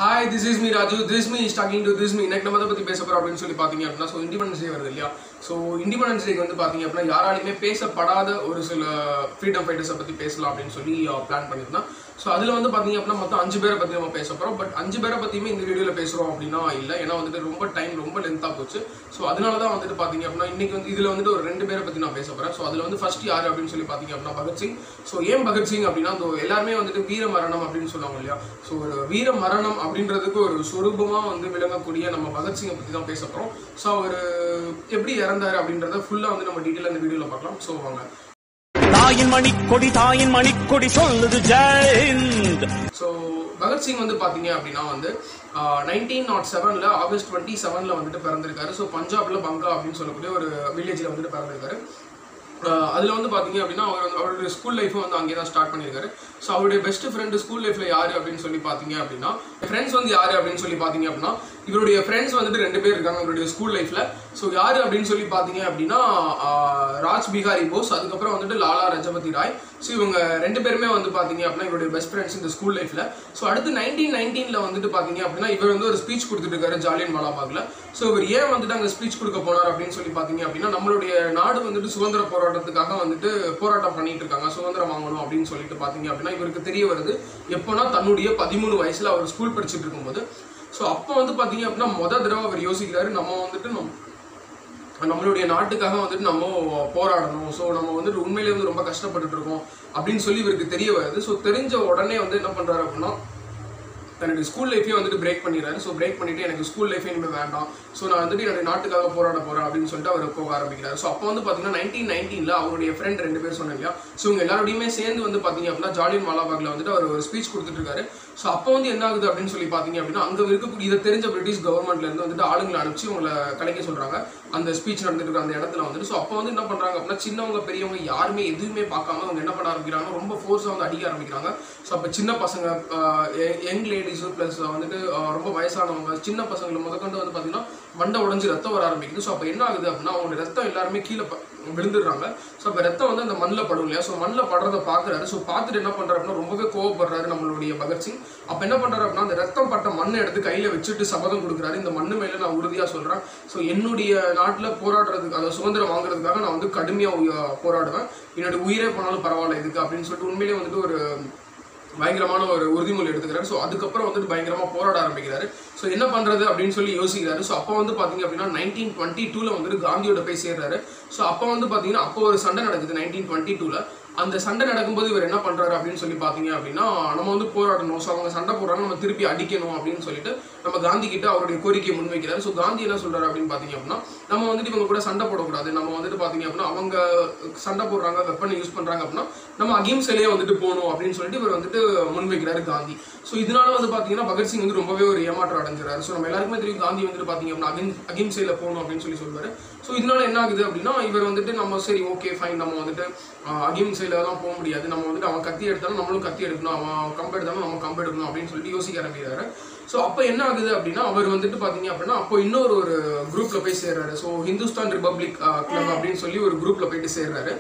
Hi this is me Raju this me is talking to this me இன்னைக்கு நம்ம அதை பற்றி பேச போகிறோம் அப்படின்னு சொல்லி பார்த்தீங்க அப்படின்னா ஸோ இண்டிபெண்டன்ஸ் டே வருது இல்லையா ஸோ இண்டிபெண்டன்ஸ் டேக்கு வந்து பார்த்தீங்க அப்படின்னா யாராலையுமே பேசப்படாத ஒரு சில ஃப்ரீடம் ஃபைட்டர்ஸை பற்றி பேசலாம் அப்படின்னு சொல்லி பிளான் பண்ணியிருந்தேன் ஸோ அதில் வந்து பார்த்தீங்க அப்படின்னா மொத்தம் அஞ்சு பேரை பற்றி நம்ம பேச போகிறோம் பட் அஞ்சு பேரை பற்றியுமே இந்த வீடியோவில் பேசுகிறோம் அப்படின்னா இல்லை ஏன்னா வந்துட்டு ரொம்ப டைம் ரொம்ப லென்த்தாக போச்சு ஸோ அதனால தான் வந்துட்டு பார்த்தீங்க அப்படின்னா இன்னைக்கு வந்து இதில் வந்துட்டு ஒரு ரெண்டு பேரை பற்றி நான் பேச போகிறேன் ஸோ அதில் வந்து ஃபர்ஸ்ட் யார் அப்படின்னு சொல்லி பார்த்தீங்க அப்படின்னா பகத்சிங் ஸோ ஏன் பகத்சிங் அப்படின்னா அந்த எல்லாருமே வந்துட்டு வீர மரணம் அப்படின்னு சொல்லுவாங்க இல்லையா ஸோ ஒரு வீர மரணம் அப்படின்றதுக்கு ஒரு சொரூபமாக வந்து விளங்கக்கூடிய நம்ம பகத்சிங்கை பற்றி தான் பேச போகிறோம் ஸோ அவர் எப்படி இறந்தாரு அப்படின்றத ஃபுல்லாக வந்து நம்ம டீட்டெயில் இந்த வீடியோவில் பார்க்கலாம் ஸோ வாங்க தாயின் மணிக்கொடி தாயின் மணிக்கொடி சொல்லுது ஜெயந்த் ஸோ பகத்சிங் வந்து பார்த்தீங்க அப்படின்னா வந்து நைன்டீன் நாட் செவனில் ஆகஸ்ட் டுவெண்ட்டி செவனில் வந்துட்டு பிறந்திருக்காரு ஸோ பஞ்சாப்ல பங்கா அப்படின்னு சொல்லக்கூடிய ஒரு வில்லேஜில் வந்துட்டு பிறந்திருக்காரு அதில் வந்து பார்த்தீங்க அப்படின்னா அவர் வந்து அவருடைய ஸ்கூல் லைஃப்பும் வந்து அங்கே தான் ஸ்டார்ட் பண்ணியிருக்காரு ஸோ அவருடைய பெஸ்ட் ஃப்ரெண்டு ஸ்கூல் லைஃப்பில் யார் அப்படின்னு சொல்லி பார்த்தீங்க அப்படின்னா ஃப்ரெண்ட்ஸ் வந்து யார் அப்படின்னு சொல்லி பார்த்தீங்க அப்படின்னா இவருடைய ஃப்ரெண்ட்ஸ் வந்துட்டு ரெண்டு பேர் இருக்காங்க இவருடைய ஸ்கூல் லைஃப்பில் ஸோ யார் அப்படின்னு சொல்லி பார்த்தீங்க அப்படின்னா ஆஹ், ராஜ் பிகாரி போஸ் அதுக்கப்புறம் வந்துட்டு லாலா ரஜபதி ராய் ஸோ இவங்க ரெண்டு பேருமே வந்து பார்த்தீங்க அப்படின்னா இவருடைய பெஸ்ட் ஃப்ரெண்ட்ஸ் இந்த ஸ்கூல் லைஃப்பில் ஸோ அடுத்து நைன்டீன் நைன்டீனில் வந்துட்டு பார்த்தீங்க அப்படின்னா இவர் வந்து ஒரு ஸ்பீச் கொடுத்துட்டு இருக்காரு ஜாலியன் வாலாபாக்ல ஸோ இவர் ஏன் வந்துட்டு அங்கே ஸ்பீச் கொடுக்க போனார் அப்படின்னு சொல்லி பார்த்தீங்க அப்படின்னா நம்மளுடைய நாடு வந்துட்டு சுதந்திர போராட்டத்துக்காக வந்துட்டு போராட்டம் பண்ணிட்டு இருக்காங்க சுதந்திரம் வாங்கணும் அப்படின்னு சொல்லிட்டு பார்த்தீங்க அப்படின்னா இவருக்கு தெரிய வருது எப்போனா தன்னுடைய பதிமூணு வயசுல அவர் ஸ்கூல் படிச்சுட்டு இருக்கும்போது ஸோ அப்போ வந்து பார்த்தீங்க அப்படின்னா முத தடவை அவர் யோசிக்கிறாரு நம்ம வந்துட்டு நம்ம நம்மளுடைய நாட்டுக்காக வந்துட்டு நம்ம போராடணும் ஸோ நம்ம வந்துட்டு உண்மையிலே வந்து ரொம்ப கஷ்டப்பட்டுட்டு இருக்கோம் அப்படின்னு சொல்லி இவருக்கு தெரிய வருது ஸோ தெரிஞ்ச உடனே வந்து என்ன பண்றாரு அப்படின்னா தன்னுடைய ஸ்கூல் லைஃபையும் வந்துட்டு பிரேக் பண்ணிடுறாரு ஸோ பிரேக் பண்ணிட்டு எனக்கு ஸ்கூல் லைஃபே இனிமேல் வேண்டாம் ஸோ நான் வந்துட்டு என்னுடைய நாட்டுக்காக போராட போறேன் அப்படின்னு சொல்லிட்டு அவர் போக ஆரம்பிக்கிறார் ஸோ அப்போ வந்து பார்த்தீங்கன்னா நைன்டீன் நைன்டீனில் அவருடைய ஃப்ரெண்ட் ரெண்டு பேர் சொன்னேன் இல்லையா ஸோ இவங்க எல்லாரோடையுமே சேர்ந்து வந்து பார்த்தீங்க அப்படின்னா ஜாலியன் வாலாபாக்ல வந்துட்டு அவர் ஒரு ஸ்பீச் கொடுத்துட்டு இருக்காரு ஸோ அப்போ வந்து என்ன ஆகுது அப்படின்னு சொல்லி பார்த்தீங்க அப்படின்னா அங்கே இருக்கக்கூடிய இதை தெரிஞ்ச பிரிட்டிஷ் கவர்மெண்ட்ல இருந்து வந்துட்டு ஆளுங்களை அனுப்பிச்சு உங்களை கலைக்க சொல்றாங்க அந்த ஸ்பீச் நடந்துட்டு இருக்க அந்த இடத்துல வந்துட்டு ஸோ அப்போ வந்து என்ன பண்றாங்க அப்படின்னா சின்னவங்க பெரியவங்க யாருமே எதுவுமே பார்க்காம அவங்க என்ன பண்ண ஆரம்பிக்கிறாங்க ரொம்ப ஃபோர்ஸாக வந்து அடிக்க ஆரம்பிக்கிறாங்க ஸோ அப்போ சின்ன பசங்க யங் லேடிஸு ப்ளஸ் வந்துட்டு ஆஹ் ரொம்ப வயசானவங்க சின்ன பசங்களை முதற்கொண்டு வந்து பார்த்தீங்கன்னா மண்டை உடஞ்சி ரத்தம் வர ஆரம்பிக்குது ஸோ அப்போ என்ன ஆகுது அப்படின்னா அவங்க ரத்தம் எல்லாருமே கீழே ப- விழுந்துடுறாங்க ஸோ அப்போ ரத்தம் வந்து அந்த மண்ணில் படும் இல்லையா ஸோ மண்ணில் படுறத பார்க்குறாரு ஸோ பார்த்துட்டு என்ன பண்ணுறாரு அப்படின்னா ரொம்பவே கோவப்படுறாரு நம்மளுடைய பகத்சிங் அப்போ என்ன பண்ணுறாரு அப்படின்னா அந்த ரத்தம் பட்ட மண்ணை எடுத்து கையில் வச்சுட்டு சபதம் கொடுக்குறாரு இந்த மண்ணு மேலே நான் உறுதியாக சொல்கிறேன் ஸோ என்னுடைய நாட்டில் போராடுறதுக்கு அந்த சுதந்திரம் வாங்குறதுக்காக நான் வந்து கடுமையாக போராடுவேன் என்னோட உயிரே போனாலும் பரவாயில்ல இதுக்கு அப்படின்னு சொல்லிட்டு உண்மையிலேயே வந்துட்டு ஒரு பயங்கரமான ஒரு உறுதிமொழி எடுத்துக்கிறாரு ஸோ அதுக்கப்புறம் வந்துட்டு பயங்கரமா போராட ஆரம்பிக்கிறாரு ஸோ என்ன பண்றது அப்படின்னு சொல்லி யோசிக்கிறாரு ஸோ அப்போ வந்து பாத்தீங்க அப்படின்னா நைன்டீன் டுவெண்ட்டி டூல வந்துட்டு காந்தியோட போய் சேர்றாரு ஸோ அப்போ வந்து பாத்தீங்கன்னா அப்போ ஒரு சண்டை நடக்குது நைன்டீன் டுவெண்ட்டி டூல அந்த சண்டை நடக்கும்போது இவர் என்ன பண்றாரு அப்படின்னு சொல்லி பாத்தீங்க அப்படின்னா நம்ம வந்து போராடணும் ஸோ அவங்க சண்டை போடுறாங்க நம்ம திருப்பி அடிக்கணும் அப்படின்னு சொல்லிட்டு நம்ம காந்தி கிட்ட அவருடைய கோரிக்கையை முன்வைக்கிறாரு ஸோ காந்தி என்ன சொல்றாரு அப்படின்னு பாத்தீங்க அப்படின்னா நம்ம வந்துட்டு இவங்க கூட சண்டை போடக்கூடாது நம்ம வந்துட்டு பாத்தீங்க அப்படின்னா அவங்க சண்டை போடுறாங்க வெப்பனை யூஸ் பண்றாங்க அப்படின்னா நம்ம அகிம்சையிலேயே வந்துட்டு போகணும் அப்படின்னு சொல்லிட்டு இவர் வந்துட்டு முன்வைக்கிறாரு காந்தி ஸோ இதனால வந்து பாத்தீங்கன்னா பகத்சிங் வந்து ரொம்பவே ஒரு ஏமாற்றம் அடைஞ்சிறாரு ஸோ நம்ம எல்லாருக்குமே தெரியும் காந்தி வந்துட்டு பாத்தீங்க அப்படின்னா அகிம் அகிம்சையில போகணும் அப்படின்னு சொல்லி சொல்லுவாரு ஸோ இதனால என்ன ஆகுது அப்படின்னா இவர் வந்துட்டு நம்ம சரி ஓகே ஃபைன் நம்ம வந்துட்டு ஆஹ், அகிம்சையில தான் போக முடியாது நம்ம வந்துட்டு அவன் கத்தி எடுத்தாலும் நம்மளும் கத்தி எடுக்கணும் அவன் கம்பு எடுத்தாலும் நம்ம கம்பு எடுக்கணும் அப்படின்னு சொல்லிட்டு யோசிக்க ஆரம்பிக்கிறாரு ஸோ அப்போ என்ன ஆகுது அப்படின்னா அவர் வந்துட்டு பாத்தீங்க அப்படின்னா அப்போ இன்னொரு ஒரு குரூப்ல போய் சேர்றாரு ஸோ ஹிந்துஸ்தான் ரிபப்ளிக் கிளப் அப்படின்னு சொல்லி ஒரு குரூப்ல போயிட்டு சேர்றாரு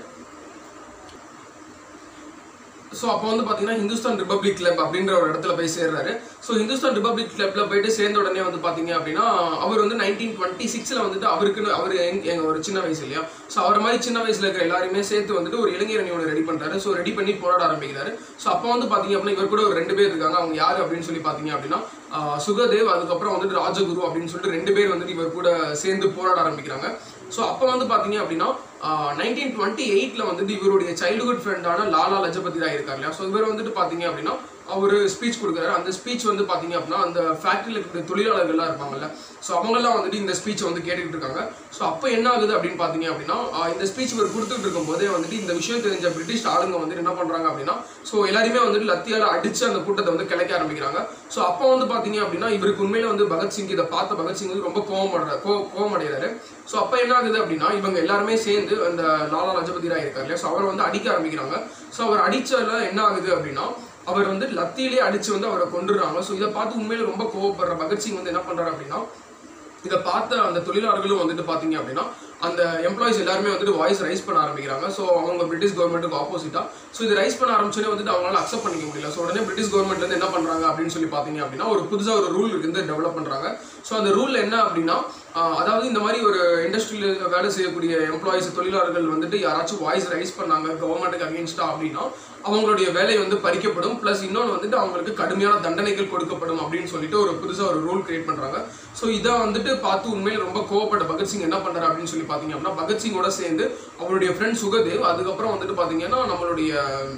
ஸோ அப்போ வந்து பார்த்தீங்கன்னா ஹிந்துஸ்தான் ரிபப்ளிக் கிளப் அப்படின்ற ஒரு இடத்துல போய் சேர்றாரு ஸோ ஹிந்துஸ்தான் ரிபப்ளிக் கிளப்ல போயிட்டு சேர்ந்த உடனே வந்து பார்த்தீங்க அப்படின்னா அவர் வந்து நைன்டீன் டுவெண்ட்டி சிக்ஸில் வந்துட்டு அவருக்குன்னு அவர் எங்க எங்க ஒரு சின்ன வயசு இல்லையா ஸோ அவர் மாதிரி சின்ன வயசுல இருக்கிற எல்லாருமே சேர்த்து வந்துட்டு ஒரு இளைஞரணி ஒன்று ரெடி பண்றாரு ஸோ ரெடி பண்ணி போராட ஆரம்பிக்கிறாரு ஸோ அப்போ வந்து பார்த்தீங்க அப்படின்னா இவர் கூட ஒரு ரெண்டு பேர் இருக்காங்க அவங்க யாரு அப்படின்னு சொல்லி பார்த்தீங்க அப்படின்னா ஆஹ் சுகதேவ் அதுக்கப்புறம் வந்துட்டு ராஜகுரு அப்படின்னு சொல்லிட்டு ரெண்டு பேர் வந்துட்டு இவர் கூட சேர்ந்து போராட ஆரம்பிக்கிறாங்க ஸோ அப்போ வந்து பார்த்தீங்க அப்படின்னா நைன்டீன் டுவெண்ட்டி எயிட்ல வந்துட்டு இவருடைய சைல்டுஹுட் ஃப்ரெண்டான லாலா லஜபதி ராய் இருக்கார் இல்லையா ஸோ இவர் வந்துட்டு பார்த்தீங்க அப்படின்னா அவர் ஸ்பீச் கொடுக்குறாரு அந்த ஸ்பீச் வந்து பார்த்தீங்க அப்படின்னா அந்த ஃபேக்ட்ரியில் இருக்கிற தொழிலாளர்கள்லாம் இருப்பாங்கல்ல ஸோ அவங்கெல்லாம் வந்துட்டு இந்த ஸ்பீச்சை வந்து கேட்டுக்கிட்டு இருக்காங்க ஸோ அப்போ என்ன ஆகுது அப்படின்னு பார்த்தீங்க அப்படின்னா ஆஹ் இந்த ஸ்பீச் இவர் கொடுத்துட்டு இருக்கும் போதே வந்துட்டு இந்த விஷயம் தெரிஞ்ச பிரிட்டிஷ் ஆளுங்க வந்துட்டு என்ன பண்றாங்க அப்படின்னா ஸோ எல்லாருமே வந்துட்டு லத்தியால அடிச்சு அந்த கூட்டத்தை வந்து கிளைக்க ஆரம்பிக்கிறாங்க ஸோ அப்போ வந்து பார்த்தீங்க அப்படின்னா இவருக்கு உண்மையில வந்து பகத்சிங் இதை பார்த்த பகத்சிங் வந்து ரொம்ப கோவப்படுற கோ கோவமடைகிறாரு ஸோ அப்போ என்ன ஆகுது அப்படின்னா இவங்க எல்லாருமே சேர்ந்து அந்த லாலா லஜபதி ராய் இருக்கார் இல்லையா ஸோ அவரை வந்து அடிக்க ஆரம்பிக்கிறாங்க ஸோ அவர் அடிச்சதுல என்ன ஆகுது அப்படின்னா அவர் வந்து லத்தியிலே அடிச்சு வந்து அவரை கொண்டுடுறாங்க ஸோ இதை பார்த்து உண்மையில ரொம்ப கோவப்படுற பகத்சிங் வந்து என்ன பண்றாரு அப்படின்னா இதை பார்த்த அந்த தொழிலாளர்களும் வந்துட்டு பாத்தீங்க அப்படின்னா அந்த எம்ப்ளாயிஸ் எல்லாருமே வந்துட்டு வாய்ஸ் ரைஸ் பண்ண ஆரம்பிக்கிறாங்க ஸோ அவங்க பிரிட்டிஷ் கவர்மெண்ட்டுக்கு ஆப்போசிட்டா ஸோ இது ரைஸ் பண்ண ஆரம்பிச்சோடனே வந்துட்டு அவங்களால அக்செப்ட் பண்ணிக்க முடியல ஸோ உடனே பிரிட்டிஷ் கவர்மெண்ட்ல இருந்து என்ன பண்றாங்க அப்படின்னு சொல்லி பாத்தீங்க அப்படின்னா ஒரு புதுசா ஒரு ரூல் வந்து டெவலப் பண்றாங்க ஸோ அந்த ரூல் என்ன அப்படின்னா ஆஹ் அதாவது இந்த மாதிரி ஒரு இண்டஸ்ட்ரியில் வேலை செய்யக்கூடிய எம்ப்ளாயிஸ் தொழிலாளர்கள் வந்துட்டு யாராச்சும் வாய்ஸ் ரைஸ் பண்ணாங்க கவர்மெண்ட்டுக்கு அகேன்ஸ்டா அப்படின்னா அவங்களுடைய வேலை வந்து பறிக்கப்படும் ப்ளஸ் இன்னொன்று வந்துட்டு அவங்களுக்கு கடுமையான தண்டனைகள் கொடுக்கப்படும் அப்படின்னு சொல்லிட்டு ஒரு புதுசாக ஒரு ரூல் கிரியேட் பண்றாங்க ஸோ இதை வந்துட்டு பார்த்து உண்மையில ரொம்ப கோவப்பட்ட பகத்சிங் என்ன பண்றாரு அப்படின்னு சொல்லி பார்த்தீங்க அப்படின்னா பகத்சிங்கோட சேர்ந்து அவருடைய ஃப்ரெண்ட் சுகதேவ் அதுக்கப்புறம் வந்துட்டு பார்த்தீங்கன்னா நம்மளுடைய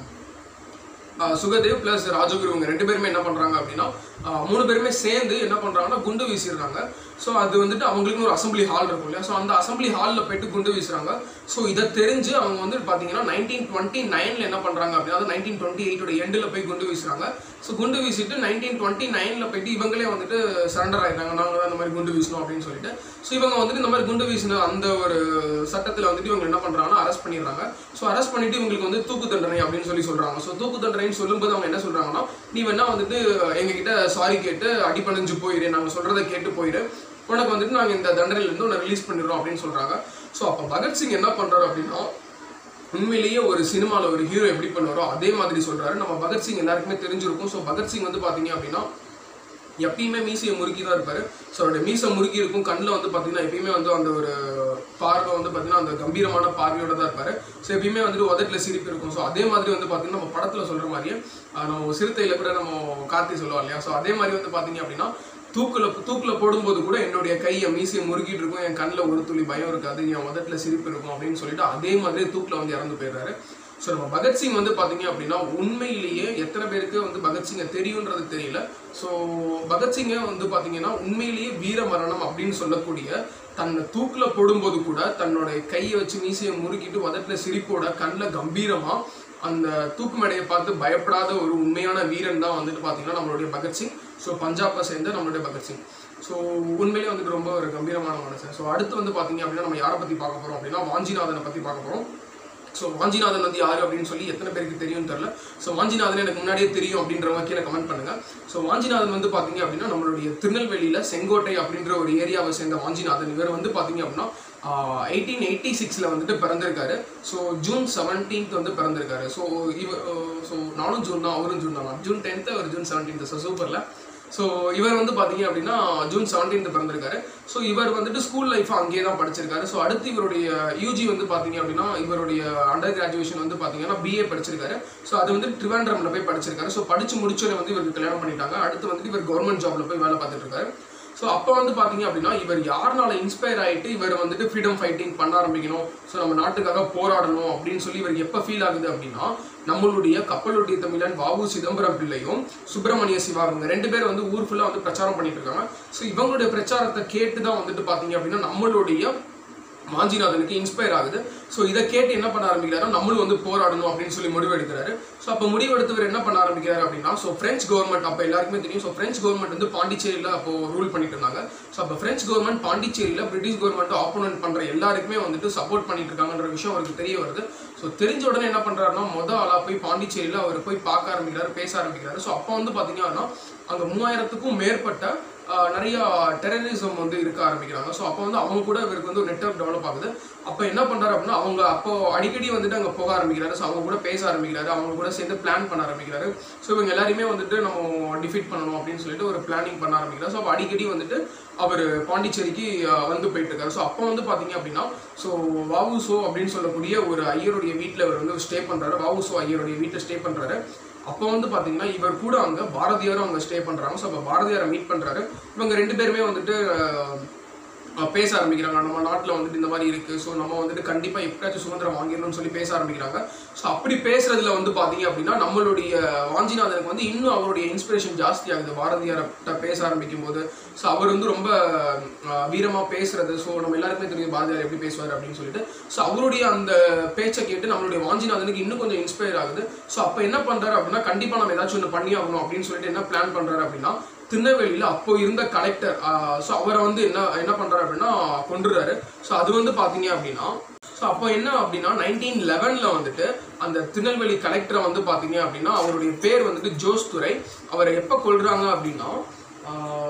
ஆஹ் சுகதேவ் பிளஸ் ராஜகுரு இவங்க ரெண்டு பேருமே என்ன பண்றாங்க அப்படின்னா ஆஹ் மூணு பேருமே சேர்ந்து என்ன பண்றாங்கன்னா குண்டு வீசிடுறாங்க ஸோ அது வந்துட்டு அவங்களுக்குன்னு ஒரு அசம்பிளி ஹால் இருக்கும் இல்லையா ஸோ அந்த அசம்பிளி ஹாலில் போயிட்டு குண்டு வீசுறாங்க ஸோ இதை தெரிஞ்சு அவங்க வந்து பார்த்தீங்கன்னா நைன்டீன் டுவெண்ட்டி நைனில் என்ன பண்றாங்க அப்படின்னா அதாவது நைன்டீன் டுவெண்ட்டி எயிட்டோட எண்டில் போய் குண்டு வீசுறாங்க ஸோ குண்டு வீசிட்டு நைன்டீன் டுவெண்ட்டி நைனில் போயிட்டு இவங்களே வந்துட்டு சரண்டர் ஆயிட்டாங்க நாங்கள் தான் இந்த மாதிரி குண்டு வீசணும் அப்படின்னு சொல்லிட்டு ஸோ இவங்க வந்துட்டு இந்த மாதிரி குண்டு வீசின அந்த ஒரு சட்டத்தில் வந்துட்டு இவங்க என்ன பண்றாங்கன்னா அரெஸ்ட் பண்ணிடுறாங்க ஸோ அரெஸ்ட் பண்ணிட்டு இவங்களுக்கு வந்து தூக்கு தண்டனை அப்படின்னு சொல்லி சொல்றாங்க ஸோ தூக்கு தண்டனைன்னு சொல்லும்போது அவங்க என்ன சொல்றாங்கன்னா நீ வேணா வந்துட்டு எங்ககிட்ட சாரி கேட்டு அடிபணிஞ்சு போயிரு நாங்கள் சொல்றதை கேட்டு போயிரு உனக்கு வந்துட்டு நாங்கள் இந்த தண்டனையில இருந்து உன்னை ரிலீஸ் பண்ணிடுறோம் அப்படின்னு சொல்றாங்க ஸோ அப்போ பகத்சிங் என்ன பண்றாரு அப்படின்னா உண்மையிலேயே ஒரு சினிமாவில் ஒரு ஹீரோ எப்படி பண்ணுவாரோ அதே மாதிரி சொல்றாரு நம்ம பகத்சிங் எல்லாருக்குமே தெரிஞ்சிருக்கும் ஸோ பகத்சிங் வந்து பாத்தீங்க அப்படின்னா எப்பயுமே மீசையை முறுக்கி தான் இருப்பாரு ஸோ அவருடைய மீசை முறுக்கி இருக்கும் கண்ணில் வந்து பார்த்தீங்கன்னா எப்பயுமே வந்து அந்த ஒரு பார்வை வந்து பார்த்தீங்கன்னா அந்த கம்பீரமான பார்வையோட தான் இருப்பாரு ஸோ எப்பயுமே வந்துட்டு உதட்டில் சிரிப்பு இருக்கும் ஸோ அதே மாதிரி வந்து பார்த்தீங்கன்னா நம்ம படத்தில் சொல்ற மாதிரியே ஆஹ் நம்ம சிறுத்தையில் கூட நம்ம கார்த்தி சொல்லுவோம் இல்லையா ஸோ அதே மாதிரி வந்து பார்த்தீங்க அப்படின்னா தூக்குல தூக்குல போடும்போது கூட என்னுடைய கை என் மீசையை முறுக்கிட்டு இருக்கும் என் கண்ணில் ஒரு துளி பயம் இருக்காது என் உதட்டில் சிரிப்பு இருக்கும் அப்படின்னு சொல்லிட்டு அதே மாதிரி தூக்குல வந்து இறந்து போயிடுறாரு ஸோ நம்ம பகத்சிங் வந்து பார்த்தீங்க அப்படின்னா உண்மையிலேயே எத்தனை பேருக்கு வந்து பகத்சிங்கை தெரியுன்றது தெரியல ஸோ பகத்சிங்கை வந்து பார்த்தீங்கன்னா உண்மையிலேயே வீர மரணம் அப்படின்னு சொல்லக்கூடிய தன்னை தூக்குல போடும்போது கூட தன்னுடைய கையை வச்சு மீசையை முறுக்கிட்டு உதட்டில் சிரிப்போட கண்ணில் கம்பீரமா அந்த தூக்கு மேடையை பார்த்து பயப்படாத ஒரு உண்மையான வீரன் தான் வந்துட்டு பார்த்தீங்கன்னா நம்மளுடைய பகத்சிங் ஸோ பஞ்சாப்பை சேர்ந்த நம்மளுடைய பகத்சிங் ஸோ உண்மையிலேயே வந்துட்டு ரொம்ப ஒரு கம்பீரமான மனுஷன் ஸோ அடுத்து வந்து பார்த்தீங்க அப்படின்னா நம்ம யாரை பற்றி பார்க்க போகிறோம் அப்படின்னா வாஞ்சிநாதனை பற்றி பார்க்க போகிறோம் ஸோ வாஞ்சிநாதன் வந்து யாரு அப்படின்னு சொல்லி எத்தனை பேருக்கு தெரியும்னு தெரியல ஸோ வாஞ்சிநாதன் எனக்கு முன்னாடியே தெரியும் அப்படின்றவங்க கீழே கமெண்ட் பண்ணுங்க ஸோ வாஞ்சிநாதன் வந்து பார்த்தீங்க அப்படின்னா நம்மளுடைய திருநெல்வேலியில செங்கோட்டை அப்படின்ற ஒரு ஏரியாவை சேர்ந்த வாஞ்சிநாதன் இவர் வந்து பார்த்தீங்க அப்படின்னா எயிட்டீன் எயிட்டி சிக்ஸில் வந்துட்டு பிறந்திருக்காரு ஸோ ஜூன் செவன்டீன்த் வந்து பிறந்திருக்காரு ஸோ இவ ஸோ நானும் ஜூன் தான் அவரும் ஜூன் தான் ஜூன் டென்த்து அவர் ஜூன் செவன்டீன்த் ஸோ சூப்பரில் ஸோ இவர் வந்து பார்த்தீங்க அப்படின்னா ஜூன் செவன்டீன்த் பிறந்திருக்காரு ஸோ இவர் வந்துட்டு ஸ்கூல் லைஃப் அங்கேயே தான் படிச்சிருக்காரு ஸோ அடுத்து இவருடைய யூஜி வந்து பார்த்தீங்க அப்படின்னா இவருடைய அண்டர் கிராஜுவேஷன் வந்து பார்த்தீங்கன்னா பிஏ படிச்சிருக்காரு ஸோ அது வந்து ட்ரிவாண்ட்ரம்ல போய் படிச்சிருக்காரு ஸோ படிச்சு முடிச்சோடனே வந்து இவருக்கு கல்யாணம் பண்ணிட்டாங்க அடுத்து வந்துட்டு இவர் கவர்மெண்ட் ஜாப்ல போய் வேலை பார்த்துட்டு இருக்காரு ஸோ அப்போ வந்து பார்த்தீங்க அப்படின்னா இவர் யாருனால இன்ஸ்பயர் ஆயிட்டு இவர் வந்துட்டு ஃப்ரீடம் ஃபைட்டிங் பண்ண ஆரம்பிக்கணும் ஸோ நம்ம நாட்டுக்காக போராடணும் அப்படின்னு சொல்லி இவருக்கு எப்போ ஃபீல் ஆகுது அப்படின்னா நம்மளுடைய கப்பலுடைய தமிழன் வாவு சிதம்பரம் பிள்ளையும் சுப்பிரமணிய சிவா இவங்க ரெண்டு பேர் வந்து ஊர் ஃபுல்லாக வந்து பிரச்சாரம் பண்ணிட்டு இருக்காங்க ஸோ இவங்களுடைய பிரச்சாரத்தை கேட்டு தான் வந்துட்டு பார்த்தீங்க அப்படின்னா நம்மளுடைய மாஞ்சிநாதனுக்கு இன்ஸ்பயர் ஆகுது ஸோ இதை கேட்டு என்ன பண்ண ஆரம்பிக்கிறாரு நம்மளும் வந்து போராடணும் அப்படின்னு சொல்லி முடிவெடுக்கிறாரு ஸோ அப்போ முடிவெடுத்தவர் என்ன பண்ண ஆரம்பிக்கிறாரு அப்படின்னா ஸோ பிரெஞ்ச் கவர்மெண்ட் அப்போ எல்லாருக்குமே தெரியும் ஸோ பிரெஞ்ச் கவர்மெண்ட் வந்து பாண்டிச்சேரியில் அப்போ ரூல் பண்ணிட்டு இருந்தாங்க ஸோ அப்போ பிரெஞ்ச் கவர்மெண்ட் பாண்டிச்சேரியில் பிரிட்டிஷ் கவர்மெண்ட் ஆப்போனன்ட் பண்ற எல்லாருக்குமே வந்துட்டு சப்போர்ட் பண்ணிட்டு இருக்காங்கன்ற விஷயம் அவருக்கு தெரிய வருது ஸோ தெரிஞ்ச உடனே என்ன பண்றாருன்னா மொதல் ஆளா போய் பாண்டிச்சேரியில் அவர் போய் பார்க்க ஆரம்பிக்கிறாரு பேச ஆரம்பிக்கிறாரு ஸோ அப்போ வந்து பார்த்தீங்கன்னா அங்கே மூவாயிரத்துக்கும் மேற்பட்ட ஆஹ் நிறைய டெரரிசம் வந்து இருக்க ஆரம்பிக்கிறாங்க ஸோ அப்போ வந்து அவங்க கூட இவருக்கு வந்து ஒரு நெட்ஒர்க் டெவலப் ஆகுது அப்போ என்ன பண்றாரு அப்படின்னா அவங்க அப்போ அடிக்கடி வந்துட்டு அங்கே போக ஆரம்பிக்கிறாரு ஸோ அவங்க கூட பேச ஆரம்பிக்கிறாரு அவங்க கூட சேர்ந்து பிளான் பண்ண ஆரம்பிக்கிறாரு ஸோ இவங்க எல்லாருமே வந்துட்டு நம்ம டிஃபீட் பண்ணணும் அப்படின்னு சொல்லிட்டு ஒரு பிளானிங் பண்ண ஆரம்பிக்கிறாரு ஸோ அப்போ அடிக்கடி வந்துட்டு அவர் பாண்டிச்சேரிக்கு ஆஹ் வந்து போயிட்டு இருக்காரு ஸோ அப்போ வந்து பார்த்தீங்க அப்படின்னா ஸோ வாவுசோ அப்படின்னு சொல்லக்கூடிய ஒரு ஐயருடைய வீட்டில் இவர் வந்து ஸ்டே பண்றாரு வாவுசோ ஐயருடைய வீட்டில் ஸ்டே பண்றாரு அப்போ வந்து பாத்தீங்கன்னா இவர் கூட அங்க பாரதியாரும் அங்க ஸ்டே பண்றாங்க ஸோ அப்போ பாரதியாரை மீட் பண்றாரு இவங்க ரெண்டு பேருமே வந்துட்டு அஹ், அஹ், பேச ஆரம்பிக்கிறாங்க நம்ம நாட்டில் வந்துட்டு இந்த மாதிரி இருக்கு ஸோ நம்ம வந்துட்டு கண்டிப்பா எப்படியாச்சும் சுதந்திரம் வாங்கிடணும்னு சொல்லி பேச ஆரம்பிக்கிறாங்க ஸோ அப்படி பேசுறதுல வந்து பாத்தீங்க அப்படின்னா நம்மளுடைய வாஞ்சிநாதனுக்கு வந்து இன்னும் அவருடைய இன்ஸ்பிரேஷன் ஜாஸ்தி ஆகுது பாரதியார்கிட்ட பேச ஆரம்பிக்கும் போது ஸோ அவர் வந்து ரொம்ப அஹ், வீரமா பேசுறது ஸோ நம்ம எல்லாருக்குமே தெரியும் பாரதியார் எப்படி பேசுவார் அப்படின்னு சொல்லிட்டு ஸோ அவருடைய அந்த பேச்சை கேட்டு நம்மளுடைய வாஞ்சிநாதனுக்கு இன்னும் கொஞ்சம் இன்ஸ்பயர் ஆகுது ஸோ அப்போ என்ன பண்றாரு அப்படின்னா கண்டிப்பா நம்ம ஏதாச்சும் ஒன்று பண்ணி ஆகணும் அப்படின்னு சொல்லிட்டு என்ன பிளான் பண்றாரு அப்படின்னா திருநெல்வேலியில அப்போ இருந்த கலெக்டர் ஸோ அவரை வந்து என்ன என்ன பண்றாரு அப்படின்னா கொண்டுறாரு ஸோ அது வந்து பாத்தீங்க அப்படின்னா ஸோ அப்போ என்ன அப்படின்னா நைன்டீன் லெவன்ல வந்துட்டு அந்த திருநெல்வேலி கலெக்டரை வந்து பாத்தீங்க அப்படின்னா அவருடைய பேர் வந்துட்டு ஜோஸ் துரை அவரை எப்போ கொள்றாங்க அப்படின்னா ஆஹ்,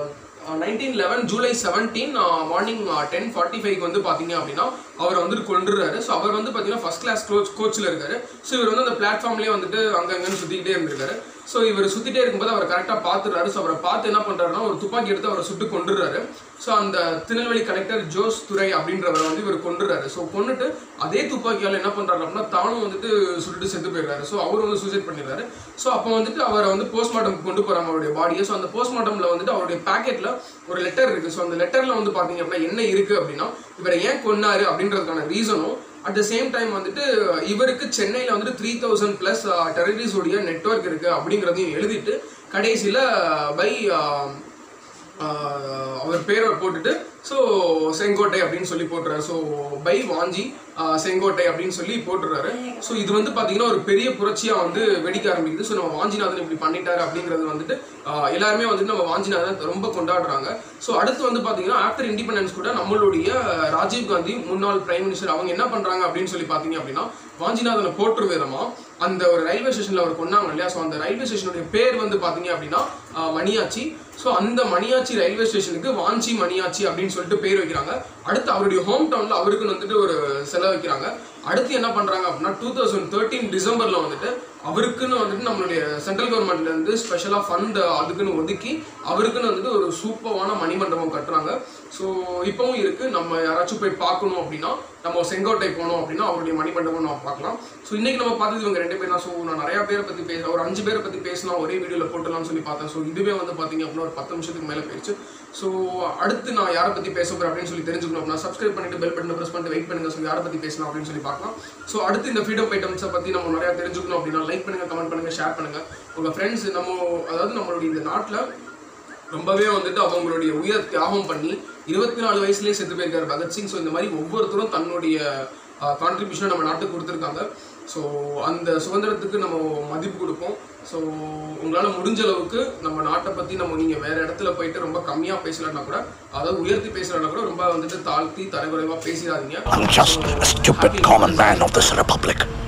nineteen eleven July seventeen morning ten forty ஃபைவ்க்கு வந்து பார்த்தீங்க அப்படின்னா அவர் வந்துட்டு கொண்டுறாரு ஸோ அவர் வந்து பார்த்தீங்கன்னா ஃபர்ஸ்ட் கிளாஸ் கோச் கோச்சில் இருக்காரு ஸோ இவர் வந்து அந்த பிளாட்ஃபார்ம்லேயே வந்துட்டு அங்கங்கன்னு சுற்றிக்கிட்டே இருந்திருக்காரு ஸோ இவர் சுற்றிட்டே இருக்கும்போது அவர் கரெக்டாக பார்த்துறாரு ஸோ அவரை பார்த்து என்ன பண்ணுறாருன்னா ஒரு துப்பாக்கி எடுத்து அவரை சுட்டு கொண்டுறாரு ஸோ அந்த திருநெல்வேலி கலெக்டர் ஜோஸ் துரை அப்படின்றவரை வந்து இவர் கொண்டுறாரு ஸோ கொண்டுட்டு அதே துப்பாக்கியால் என்ன பண்ணுறாரு அப்படின்னா தானும் வந்துட்டு சுட்டுட்டு செத்து போயிடுறாரு ஸோ அவர் வந்து சூசைட் பண்ணிடுறாரு ஸோ அப்போ வந்துட்டு அவரை வந்து போஸ்ட்மார்ட்டம் கொண்டு போகிறாங்க அவருடைய பாடியை ஸோ அந்த போஸ்ட்மார்ட்டமில் வந்துட்டு அவருடைய பேக்கெட்டில் ஒரு லெட்டர் இருக்குது ஸோ அந்த லெட்டரில் வந்து பார்த்தீங்க அப்படின்னா என்ன இருக்குது அப்படின்னா இவரை ஏன் கொன்னாரு அப்படின்றதுக்கான ரீசனும் அட் த சேம் டைம் வந்துட்டு இவருக்கு சென்னையில் வந்துட்டு த்ரீ தௌசண்ட் ப்ளஸ் டெரரிஸ்டோடைய நெட்ஒர்க் இருக்குது அப்படிங்கிறதையும் எழுதிட்டு கடைசியில் பை ஆஹ் அவர் பேரை போட்டுட்டு ஸோ செங்கோட்டை அப்படின்னு சொல்லி போட்டுறாரு ஸோ பை வாஞ்சி ஆஹ் செங்கோட்டை அப்படின்னு சொல்லி போட்டுறாரு ஸோ இது வந்து பார்த்தீங்கன்னா ஒரு பெரிய புரட்சியாக வந்து வெடிக்க ஆரம்பிக்குது ஸோ நம்ம வாஞ்சிநாதன் இப்படி பண்ணிட்டாரு அப்படிங்கிறது வந்துட்டு ஆஹ் எல்லாருமே வந்துட்டு நம்ம வாஞ்சிநாதன் ரொம்ப கொண்டாடுறாங்க ஸோ அடுத்து வந்து பார்த்தீங்கன்னா ஆஃப்டர் இண்டிபெண்டன்ஸ் கூட நம்மளுடைய ராஜீவ் காந்தி முன்னாள் பிரைம் மினிஸ்டர் அவங்க என்ன பண்ணுறாங்க அப்படின்னு சொல்லி பார்த்தீங்க அப்படின்னா வாஞ்சிநாதனை போற்று விதமா அந்த ஒரு ரயில்வே ஸ்டேஷனில் அவர் கொண்டாங்க இல்லையா ஸோ அந்த ரயில்வே ஸ்டேஷனுடைய பேர் வந்து பார்த்தீங்க அப்படின்னா ஆஹ் மணியாச்சி ஸோ அந்த மணியாச்சி ரயில்வே ஸ்டேஷனுக்கு வாஞ்சி மணியாச்சி அப்படின்னு சொல்லிட்டு பேர் வைக்கிறாங்க அடுத்து அவருடைய ஹோம் டவுனில் அவருக்குன்னு வந்துட்டு ஒரு செலவு வைக்கிறாங்க அடுத்து என்ன பண்ணுறாங்க அப்படின்னா டூ தௌசண்ட் தேர்ட்டீன் டிசம்பரில் வந்துட்டு அவருக்குன்னு வந்துட்டு நம்மளுடைய சென்ட்ரல் கவர்மெண்ட்ல இருந்து ஸ்பெஷலாக ஃபண்ட் அதுக்குன்னு ஒதுக்கி அவருக்குன்னு வந்துட்டு ஒரு சூப்பரான மணிமண்டபம் கட்டுறாங்க ஸோ இப்போவும் இருக்குது நம்ம யாராச்சும் போய் பார்க்கணும் அப்படின்னா நம்ம செங்கோட்டை போனோம் அப்படின்னா அவருடைய மணிமண்டபம் நம்ம பார்க்கலாம் ஸோ இன்னைக்கு நம்ம பார்த்தது இவங்க ரெண்டு பேர் தான் ஸோ நான் நிறைய பேரை பற்றி பேச ஒரு அஞ்சு பேரை பற்றி பேசினா ஒரே வீடியோவில் போட்டுலாம்னு சொல்லி பார்த்தேன் ஸோ இதுவே வந்து பார்த்தீங்க அப்படின்னா ஒரு பத்து நிமிஷத்துக்கு மேலே போயிடுச்சு ஸோ அடுத்து நான் யாரை பற்றி பேச போகிறேன் அப்படின்னு சொல்லி தெரிஞ்சுக்கணும் அப்படின்னா சப்ஸ்கிரைப் பண்ணிட்டு பெல் பட்டன் ப்ரெஸ் பண்ணிட்டு வெயிட் பண்ணுங்க ஸோ யாரை பற்றி பேசலாம் அப்படின்னு சொல்லி பார்க்கலாம் ஸோ அடுத்து இந்த ஃப்ரீடம் ஐட்டம்ஸை பற்றி நம்ம நிறையா தெரிஞ்சுக்கணும் அப்படின்னா லைக் பண்ணுங்க கமெண்ட் பண்ணுங்க ஷேர் பண்ணுங்க உங்க ஃப்ரெண்ட்ஸ் நம்ம அதாவது நம்மளுடைய இந்த நாட்டில் ரொம்பவே வந்துட்டு அவங்களுடைய உயிர் தியாகம் பண்ணி இருபத்தி நாலு வயசுலேயே செத்து போயிருக்காரு பகத்சிங் ஸோ இந்த மாதிரி ஒவ்வொருத்தரும் தன்னுடைய கான்ட்ரிபியூஷனை நம்ம நாட்டுக்கு கொடுத்துருக்காங்க ஸோ அந்த சுதந்திரத்துக்கு நம்ம மதிப்பு கொடுப்போம் ஸோ உங்களால் முடிஞ்ச அளவுக்கு நம்ம நாட்டை பற்றி நம்ம நீங்கள் வேறு இடத்துல போயிட்டு ரொம்ப கம்மியாக பேசலன்னா கூட அதாவது உயர்த்தி பேசலன்னா கூட ரொம்ப வந்துட்டு தாழ்த்தி தரக்குறைவாக பேசிடாதீங்க I'm just a stupid common man of this republic.